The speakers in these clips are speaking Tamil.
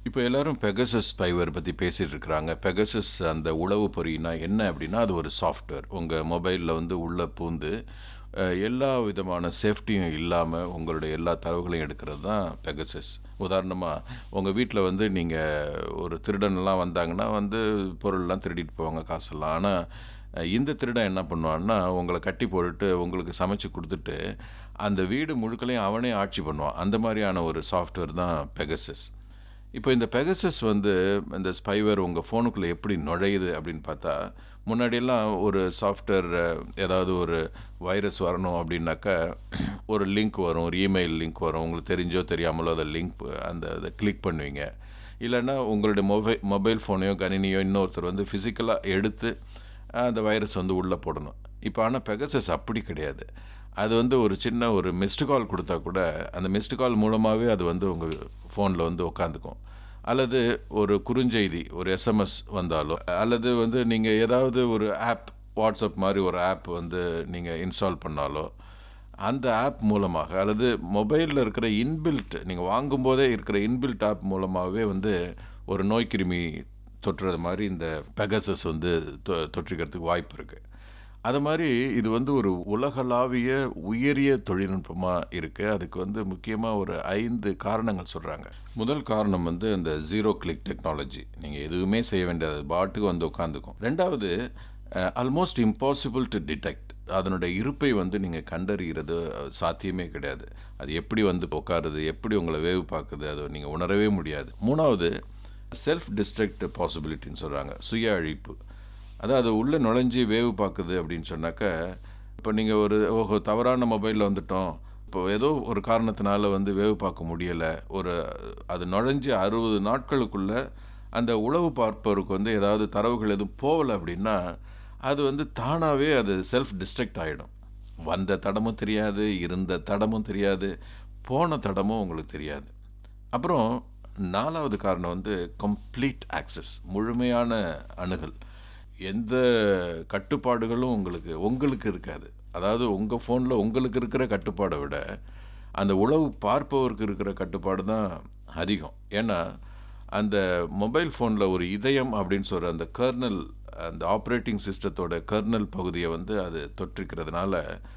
இப்போ எல்லாரும் பெகசஸ் ஸ்பைவர் பற்றி பேசிகிட்டு இருக்கிறாங்க பெகசஸ் அந்த உளவு பொறினா என்ன அப்படின்னா அது ஒரு சாஃப்ட்வேர் உங்கள் மொபைலில் வந்து உள்ளே பூந்து அஹ், எல்லா விதமான சேஃப்டியும் இல்லாமல் உங்களுடைய எல்லா தரவுகளையும் எடுக்கிறது தான் பெகசஸ் உதாரணமாக உங்கள் வீட்டில் வந்து நீங்கள் ஒரு திருடன்லாம் வந்தாங்கன்னா வந்து பொருள்லாம் திருடிட்டு போவாங்க காசெல்லாம் ஆனால் அஹ், இந்த திருடன் என்ன பண்ணுவான்னா உங்களை கட்டி போட்டுட்டு உங்களுக்கு சமைச்சு கொடுத்துட்டு அந்த வீடு முழுக்களையும் அவனே ஆட்சி பண்ணுவான் அந்த மாதிரியான ஒரு சாஃப்ட்வேர் தான் பெகசஸ் இப்போ இந்த பெகசஸ் வந்து இந்த ஸ்பைவேர் உங்கள் ஃபோனுக்குள்ளே எப்படி நுழையுது அப்படின்னு பார்த்தா முன்னாடியெல்லாம் ஒரு சாஃப்ட்வேர் ஏதாவது ஒரு வைரஸ் வரணும் அப்படின்னாக்கா ஒரு லிங்க் வரும் ஒரு இமெயில் லிங்க் வரும் உங்களுக்கு தெரிஞ்சோ தெரியாமலோ அதை லிங்க் அந்த அதை கிளிக் பண்ணுவீங்க இல்லைன்னா உங்களுடைய மொபைல் மொபைல் ஃபோனையோ கணினியோ இன்னொருத்தர் வந்து ஃபிசிக்கலாக எடுத்து அந்த வைரஸ் வந்து உள்ளே போடணும் இப்போ ஆனால் பெகசஸ் அப்படி கிடையாது அது வந்து ஒரு சின்ன ஒரு மிஸ்டு கால் கொடுத்தா கூட அந்த மிஸ்டு கால் மூலமாகவே அது வந்து உங்கள் ஃபோனில் வந்து உட்காந்துக்கும் அல்லது ஒரு குறுஞ்செய்தி ஒரு எஸ்எம்எஸ் வந்தாலோ அல்லது வந்து நீங்கள் ஏதாவது ஒரு ஆப் வாட்ஸ்அப் மாதிரி ஒரு ஆப் வந்து நீங்கள் இன்ஸ்டால் பண்ணாலோ அந்த ஆப் மூலமாக அல்லது மொபைலில் இருக்கிற இன்பில்ட் நீங்கள் வாங்கும்போதே இருக்கிற இன்பில்ட் ஆப் மூலமாகவே வந்து ஒரு நோய் கிருமி தொற்றுறது மாதிரி இந்த பெகசஸ் வந்து தொ- தொற்றிக்கிறதுக்கு வாய்ப்பு இருக்குது அது மாதிரி இது வந்து ஒரு உலகளாவிய உயரிய தொழில்நுட்பமாக இருக்குது அதுக்கு வந்து முக்கியமாக ஒரு ஐந்து காரணங்கள் சொல்கிறாங்க முதல் காரணம் வந்து இந்த ஜீரோ கிளிக் டெக்னாலஜி நீங்கள் எதுவுமே செய்ய வேண்டியது அது பாட்டுக்கு வந்து உட்காந்துக்கும் ரெண்டாவது ஆல்மோஸ்ட் இம்பாசிபிள் டு டிடெக்ட் அதனுடைய இருப்பை வந்து நீங்கள் கண்டறிகிறது அஹ், சாத்தியமே கிடையாது அது எப்படி வந்து உட்காருது எப்படி உங்களை வேவு பார்க்குது அதை நீங்கள் உணரவே முடியாது மூணாவது செல்ஃப் டிஸ்ட்ரக்ட் பாசிபிலிட்டின்னு சொல்கிறாங்க சுய அழிப்பு அதாவது உள்ளே நுழைஞ்சி வேவு பார்க்குது அப்படின்னு சொன்னாக்க இப்போ நீங்கள் ஒரு ஓஹோ தவறான மொபைலில் வந்துட்டோம் இப்போ ஏதோ ஒரு காரணத்தினால வந்து வேவு பார்க்க முடியலை ஒரு அது நுழைஞ்சு அறுபது நாட்களுக்குள்ள அந்த உளவு பார்ப்பவருக்கு வந்து ஏதாவது தரவுகள் எதுவும் போகலை அப்படின்னா அது வந்து தானாகவே அது செல்ஃப் டிஸ்ட்ரக்ட் ஆகிடும் வந்த தடமும் தெரியாது இருந்த தடமும் தெரியாது போன தடமும் உங்களுக்கு தெரியாது அப்புறம் நாலாவது காரணம் வந்து கம்ப்ளீட் ஆக்சஸ் முழுமையான அணுகல் எந்த கட்டுப்பாடுகளும் உங்களுக்கு உங்களுக்கு இருக்காது அதாவது உங்கள் ஃபோனில் உங்களுக்கு இருக்கிற கட்டுப்பாடை விட அந்த உளவு பார்ப்பவருக்கு இருக்கிற கட்டுப்பாடு தான் அதிகம் ஏன்னா அந்த மொபைல் ஃபோனில் ஒரு இதயம் அப்படின்னு சொல்கிற அந்த கர்னல் அந்த ஆப்ரேட்டிங் சிஸ்டத்தோட கர்னல் பகுதியை வந்து அது தொற்றிக்கிறதுனால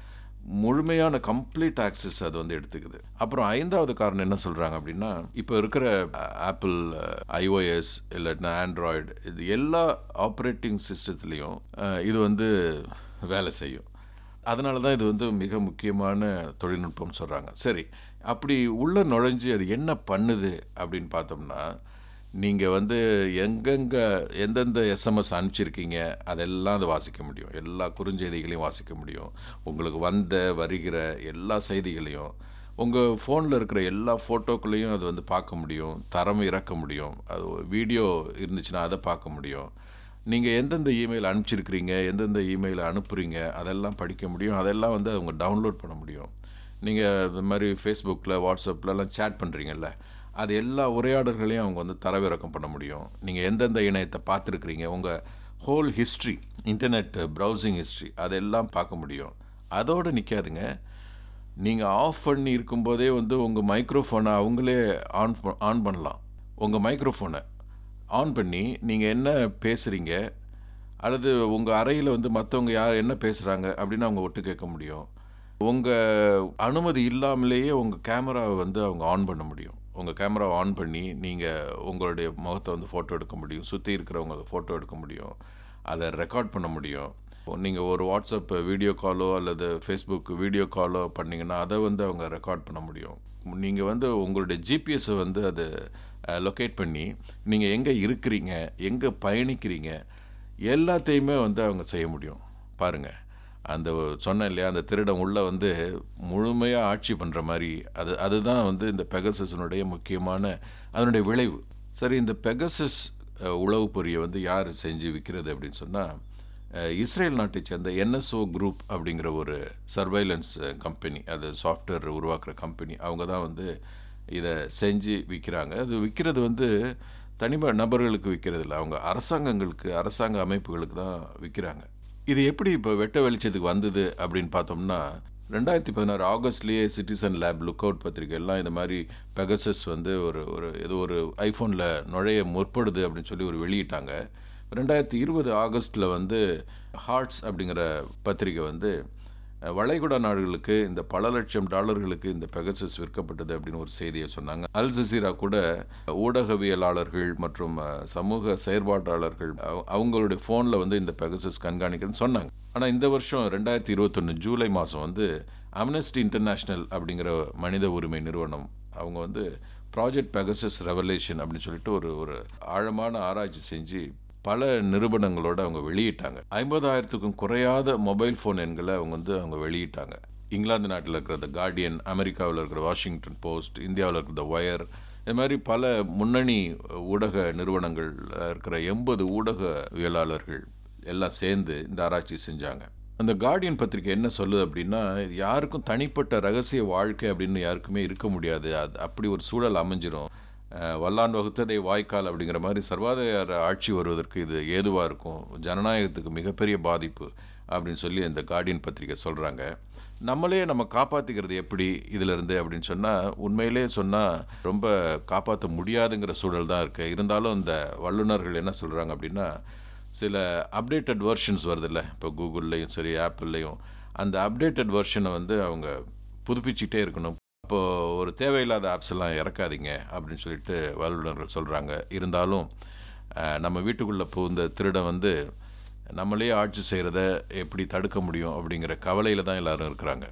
முழுமையான கம்ப்ளீட் ஆக்சஸ் அது வந்து எடுத்துக்குது அப்புறம் ஐந்தாவது காரணம் என்ன சொல்கிறாங்க அப்படின்னா இப்போ இருக்கிற ஆப்பிள் ஐஓஎஸ் இல்லாட்டினா ஆண்ட்ராய்டு இது எல்லா ஆப்ரேட்டிங் சிஸ்டத்துலேயும் இது வந்து வேலை செய்யும் அதனால தான் இது வந்து மிக முக்கியமான தொழில்நுட்பம் சொல்கிறாங்க சரி அப்படி உள்ள நுழைஞ்சு அது என்ன பண்ணுது அப்படின்னு பார்த்தோம்னா நீங்கள் வந்து எங்கெங்கே எந்தெந்த எஸ்எம்எஸ் அனுப்பிச்சிருக்கீங்க அதெல்லாம் அது வாசிக்க முடியும் எல்லா குறுஞ்செய்திகளையும் வாசிக்க முடியும் உங்களுக்கு வந்த வருகிற எல்லா செய்திகளையும் உங்கள் ஃபோனில் இருக்கிற எல்லா ஃபோட்டோக்களையும் அது வந்து பார்க்க முடியும் தரம் இறக்க முடியும் அது ஒரு வீடியோ இருந்துச்சுன்னா அதை பார்க்க முடியும் நீங்கள் எந்தெந்த இமெயில் அனுப்பிச்சிருக்கிறீங்க எந்தெந்த இமெயில் அனுப்புகிறீங்க அதெல்லாம் படிக்க முடியும் அதெல்லாம் வந்து அவங்க டவுன்லோட் பண்ண முடியும் நீங்கள் இந்த மாதிரி ஃபேஸ்புக்கில் வாட்ஸ்அப்லலாம் சேட் பண்ணுறீங்கல்ல அது எல்லா உரையாடல்களையும் அவங்க வந்து தரவிறக்கம் பண்ண முடியும் நீங்கள் எந்தெந்த இணையத்தை பார்த்துருக்குறீங்க உங்கள் whole history internet browsing history அதெல்லாம் பார்க்க முடியும் அதோடு நிற்காதுங்க நீங்கள் ஆஃப் பண்ணி இருக்கும்போதே வந்து உங்கள் மைக்ரோஃபோனை அவங்களே ஆன் ஆன் பண்ணலாம் உங்கள் மைக்ரோஃபோனை ஆன் பண்ணி நீங்கள் என்ன பேசுகிறீங்க அல்லது உங்கள் அறையில் வந்து மற்றவங்க யார் என்ன பேசுகிறாங்க அப்படின்னு அவங்க ஒட்டு கேட்க முடியும் உங்கள் அனுமதி இல்லாமலேயே உங்கள் கேமராவை வந்து அவங்க ஆன் பண்ண முடியும் உங்கள் கேமராவை ஆன் பண்ணி நீங்கள் உங்களுடைய முகத்தை வந்து ஃபோட்டோ எடுக்க முடியும் சுற்றி இருக்கிறவங்க அதை ஃபோட்டோ எடுக்க முடியும் அதை ரெக்கார்ட் பண்ண முடியும் நீங்கள் ஒரு வாட்ஸ்அப் வீடியோ காலோ அல்லது ஃபேஸ்புக் வீடியோ காலோ பண்ணிங்கன்னா அதை வந்து அவங்க ரெக்கார்ட் பண்ண முடியும் நீங்கள் வந்து உங்களுடைய ஜிபிஎஸ்ஸை வந்து அது லொக்கேட் பண்ணி நீங்கள் எங்கே இருக்கிறீங்க எங்கே பயணிக்கிறீங்க எல்லாத்தையுமே வந்து அவங்க செய்ய முடியும் பாருங்கள் அந்த சொன்னேன் இல்லையா அந்த திருடம் உள்ளே வந்து முழுமையாக ஆட்சி பண்ணுற மாதிரி அது அதுதான் வந்து இந்த பெகசஸினுடைய முக்கியமான அதனுடைய விளைவு சரி இந்த பெகசஸ் அஹ், உளவு பொறியை வந்து யார் செஞ்சு விற்கிறது அப்படின்னு சொன்னால் இஸ்ரேல் நாட்டை சேர்ந்த என்எஸ்ஓ குரூப் அப்படிங்கிற ஒரு சர்வைலன்ஸ் கம்பெனி அது சாஃப்ட்வேர் உருவாக்குற கம்பெனி அவங்க தான் வந்து இதை செஞ்சு விற்கிறாங்க அது விற்கிறது வந்து தனிம நபர்களுக்கு விற்கிறது இல்லை அவங்க அரசாங்கங்களுக்கு அரசாங்க அமைப்புகளுக்கு தான் விற்கிறாங்க இது எப்படி இப்போ வெட்ட வெளிச்சத்துக்கு வந்தது அப்படின்னு பார்த்தோம்னா ரெண்டாயிரத்தி பதினாறு ஆகஸ்ட்லேயே சிட்டிசன் லேப் லுக் அவுட் பத்திரிக்கை எல்லாம் இந்த மாதிரி பெகசஸ் வந்து ஒரு ஒரு ஏதோ ஒரு ஐஃபோனில் நுழைய முற்படுது அப்படின்னு சொல்லி ஒரு வெளியிட்டாங்க ரெண்டாயிரத்தி இருபது ஆகஸ்ட்டில் வந்து ஹார்ட்ஸ் அப்படிங்கிற பத்திரிக்கை வந்து அஹ், வளைகுடா நாடுகளுக்கு இந்த பல லட்சம் டாலர்களுக்கு இந்த பெகசஸ் விற்கப்பட்டது அப்படின்னு ஒரு செய்தியை சொன்னாங்க அல் ஜசீரா கூட ஊடகவியலாளர்கள் மற்றும் அஹ், சமூக செயற்பாட்டாளர்கள் அவ- அவங்களுடைய ஃபோனில் வந்து இந்த பெகசஸ் கண்காணிக்கிறதுன்னு சொன்னாங்க ஆனால் இந்த வருஷம் ரெண்டாயிரத்தி இருபத்தொன்று ஜூலை மாதம் வந்து அம்னஸ்டி இன்டர்நேஷ்னல் அப்படிங்கிற மனித உரிமை நிறுவனம் அவங்க வந்து ப்ராஜெக்ட் பெகசஸ் ரெவலேஷன் அப்படின்னு சொல்லிட்டு ஒரு ஒரு ஆழமான ஆராய்ச்சி செஞ்சு பல நிறுவனங்களோட அவங்க வெளியிட்டாங்க ஐம்பதாயிரத்துக்கும் குறையாத மொபைல் ஃபோன் எண்களை அவங்க வந்து அவங்க வெளியிட்டாங்க இங்கிலாந்து நாட்டில் இருக்கிற த கார்டியன் அமெரிக்காவில் இருக்கிற வாஷிங்டன் போஸ்ட் இந்தியாவில் இருக்கிற த ஒயர் இது மாதிரி பல முன்னணி ஊடக நிறுவனங்கள் இருக்கிற எண்பது ஊடகவியலாளர்கள் எல்லாம் சேர்ந்து இந்த ஆராய்ச்சி செஞ்சாங்க அந்த கார்டியன் பத்திரிக்கை என்ன சொல்லுது அப்படின்னா இது யாருக்கும் தனிப்பட்ட ரகசிய வாழ்க்கை அப்படின்னு யாருக்குமே இருக்க முடியாது அது அப்படி ஒரு சூழல் அமைஞ்சிரும் அஹ், வல்லான் வகுத்ததை வாய்க்கால் அப்படிங்கிற மாதிரி சர்வாதிகார ஆட்சி வருவதற்கு இது ஏதுவாக இருக்கும் ஜனநாயகத்துக்கு மிகப்பெரிய பாதிப்பு அப்படின்னு சொல்லி இந்த கார்டியன் பத்திரிக்கை சொல்கிறாங்க நம்மளே நம்ம காப்பாற்றிக்கிறது எப்படி இதிலிருந்து அப்படின்னு சொன்னால் உண்மையிலே சொன்னால் ரொம்ப காப்பாற்ற முடியாதுங்கிற சூழல் தான் இருக்குது இருந்தாலும் இந்த வல்லுநர்கள் என்ன சொல்கிறாங்க அப்படின்னா சில அப்டேட்டட் வெர்ஷன்ஸ் வருதுல்ல இப்போ கூகுள்லேயும் சரி ஆப்பிள்லேயும் அந்த அப்டேட்டட் வெர்ஷனை வந்து அவங்க புதுப்பிச்சுட்டே இருக்கணும் அப்போது ஒரு தேவையில்லாத ஆப்ஸ் எல்லாம் இறக்காதீங்க அப்படின்னு சொல்லிட்டு வல்லுநர்கள் சொல்கிறாங்க இருந்தாலும் அஹ், நம்ம வீட்டுக்குள்ளே புகுந்த திருடன் வந்து நம்மளே ஆட்சி செய்கிறத எப்படி தடுக்க முடியும் அப்படிங்கிற கவலையில் தான் எல்லாரும் இருக்கிறாங்க